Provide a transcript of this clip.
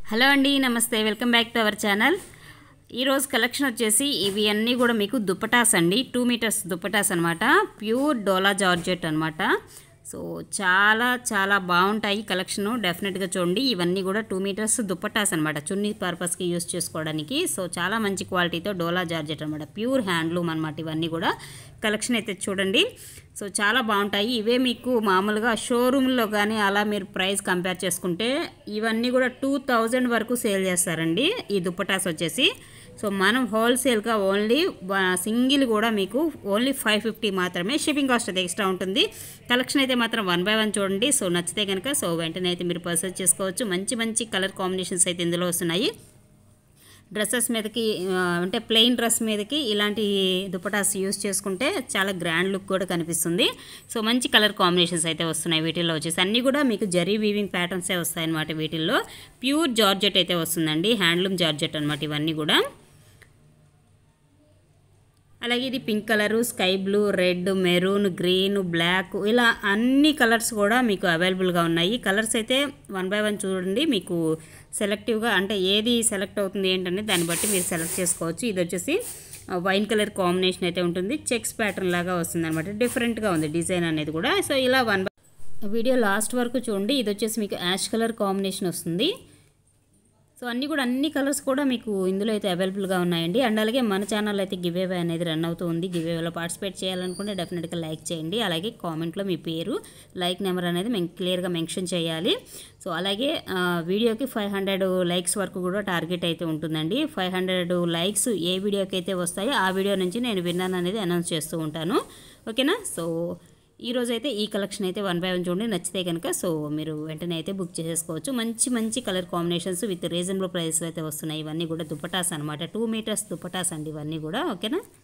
hello అండి నమస్తే welcome back to our channel ఈరోజు కలెక్షన్ వచ్చేసి ఇవి అన్నీ కూడా మీకు దుప్పటాస్ అండి టూ మీటర్స్ దుప్పటాస్ అనమాట ప్యూర్ డోలా జార్జెట్ అనమాట సో చాలా చాలా బాగుంటాయి కలెక్షన్ డెఫినెట్గా చూడండి ఇవన్నీ కూడా టూ మీటర్స్ దుప్పటాస్ అనమాట చున్నీ పర్పస్కి యూస్ చేసుకోవడానికి సో చాలా మంచి క్వాలిటీతో డోలా జార్జెట్ అనమాట ప్యూర్ హ్యాండ్లూమ్ అనమాట ఇవన్నీ కూడా కలెక్షన్ అయితే చూడండి సో చాలా బాగుంటాయి ఇవే మీకు మామూలుగా షోరూంలో కానీ అలా మీరు ప్రైస్ కంపేర్ చేసుకుంటే ఇవన్నీ కూడా టూ థౌజండ్ వరకు సేల్ చేస్తారండి ఈ దుప్పటాస్ వచ్చేసి సో మనం హోల్సేల్గా ఓన్లీ సింగిల్ కూడా మీకు ఓన్లీ ఫైవ్ ఫిఫ్టీ మాత్రమే షిప్పింగ్ కాస్ట్ అయితే ఎక్స్ట్రా ఉంటుంది కలెక్షన్ అయితే మాత్రం వన్ బై వన్ చూడండి సో నచ్చితే కనుక సో వెంటనే అయితే మీరు పర్చేస్ చేసుకోవచ్చు మంచి మంచి కలర్ కాంబినేషన్స్ అయితే ఇందులో వస్తున్నాయి డ్రెస్సెస్ మీదకి ఆ, అంటే ప్లెయిన్ డ్రెస్ మీదకి ఇలాంటి దుపటాస్ యూస్ చేసుకుంటే చాలా గ్రాండ్ లుక్ కూడా కనిపిస్తుంది సో మంచి కలర్ కాంబినేషన్స్ అయితే వస్తున్నాయి వీటిల్లో వచ్చేసి అన్నీ కూడా మీకు జరీ వీవింగ్ ప్యాటర్న్సే వస్తాయి అన్నమాట వీటిల్లో ప్యూర్ జార్జెట్ అయితే వస్తుందండి హ్యాండ్లూమ్ జార్జెట్ అనమాట ఇవన్నీ కూడా అలాగే ఇది pink colour sky blue red maroon green black ఇలా అన్ని కలర్స్ కూడా మీకు అవైలబుల్గా ఉన్నాయి కలర్స్ అయితే వన్ బై వన్ చూడండి మీకు సెలెక్టివ్గా అంటే ఏది సెలెక్ట్ అవుతుంది ఏంటనేది దాన్ని బట్టి మీరు సెలెక్ట్ చేసుకోవచ్చు ఇది వచ్చేసి వైన్ కలర్ కాంబినేషన్ అయితే ఉంటుంది చెక్స్ ప్యాటర్న్ లాగా వస్తుంది అనమాట డిఫరెంట్గా ఉంది డిజైన్ అనేది కూడా సో ఇలా వన్ వీడియో లాస్ట్ వరకు చూడండి ఇది వచ్చేసి మీకు యాష్ కలర్ కాంబినేషన్ వస్తుంది సో అన్నీ కూడా అన్ని కలర్స్ కూడా మీకు ఇందులో అయితే అవైలబుల్గా ఉన్నాయండి అండ్ అలాగే మన ఛానల్ అయితే గివ్ అవే అనేది రన్ అవుతూ ఉంది గివ్ అవేలో పార్టిసిపేట్ చేయాలనుకుంటే డెఫినెట్గా లైక్ చేయండి అలాగే కామెంట్లో మీ పేరు లైక్ నెంబర్ అనేది మేము క్లియర్గా మెన్షన్ చేయాలి సో అలాగే ఆ, వీడియోకి ఫైవ్ హండ్రెడ్ లైక్స్ వరకు కూడా టార్గెట్ అయితే ఉంటుందండి ఫైవ్ హండ్రెడ్ లైక్స్ ఏ వీడియోకి అయితే వస్తాయో ఆ వీడియో నుంచి నేను విన్నాను అనేది అనౌన్స్ చేస్తూ ఉంటాను ఓకేనా సో ఈ రోజు అయితే ఈ కలెక్షన్ అయితే వన్ బై వన్ చూడండి నచ్చితే కనుక సో మీరు వెంటనే అయితే బుక్ చేసేసుకోవచ్చు మంచి మంచి కలర్ కాంబినేషన్స్ విత్ రీజనబుల్ ప్రైస్లో అయితే వస్తున్నాయి ఇవన్నీ కూడా దుపటాస్ అనమాట టూ మీటర్స్ దుపటాస్ అండి ఇవన్నీ కూడా ఓకేనా